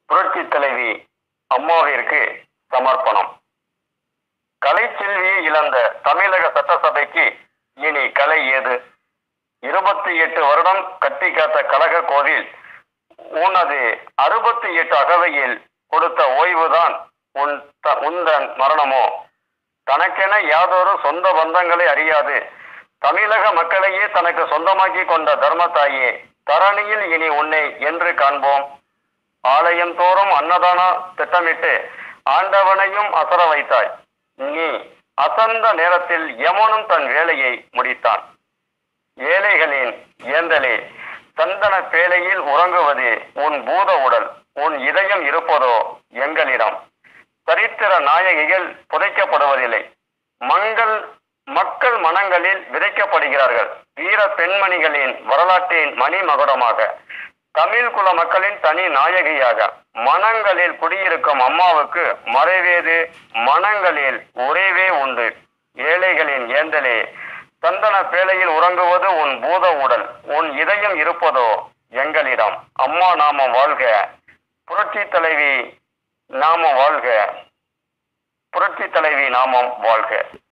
புரட்சி தலைவி அம்மாவிற்கு சமர்ப்பணம் கலைச்செல்வியை இழந்த தமிழக சட்டசபைக்கு இனி கலை ஏது இருபத்தி எட்டு வருடம் கட்டி காத்த கழக கோவில் உனது அறுபத்தி எட்டு அகவையில் கொடுத்த ஓய்வுதான் உன் த- உந்தன் மரணமோ தனக்கென யாதொரு சொந்த பந்தங்களை அறியாது தமிழக மக்களையே தனக்கு சொந்தமாக்கி கொண்ட தர்மத்தாயே தரணியில் இனி உன்னை என்று காண்போம் ஆலயம் தோறும் அன்னதான திட்டமிட்டு ஆண்டவனையும் அசர வைத்தாய் நீ அசந்த நேரத்தில் யமனும் தன் வேலையை முடித்தான் ஏழைகளின் ஏந்தலே சந்தன பேழையில் உறங்குவது உன் பூத உடல் உன் இதயம் இருப்பதோ எங்களிடம் சரித்திர நாயகிகள் புதைக்கப்படுவதில்லை மங்கள் மக்கள் மனங்களில் விதைக்கப்படுகிறார்கள் வீர பெண்மணிகளின் வரலாற்றின் மணிமகுடமாக தமிழ் குல மக்களின் தனி நாயகியாக மனங்களில் குடியிருக்கும் அம்மாவுக்கு மறைவேது மனங்களில் உறைவே உண்டு ஏழைகளின் ஏந்தலே சந்தன பேழையில் உறங்குவது உன் பூத உடல் உன் இதயம் இருப்பதோ எங்களிடம் அம்மா நாமம் வாழ்க புரட்சி தலைவி நாமம் வாழ்க புரட்சி தலைவி நாமம் வாழ்க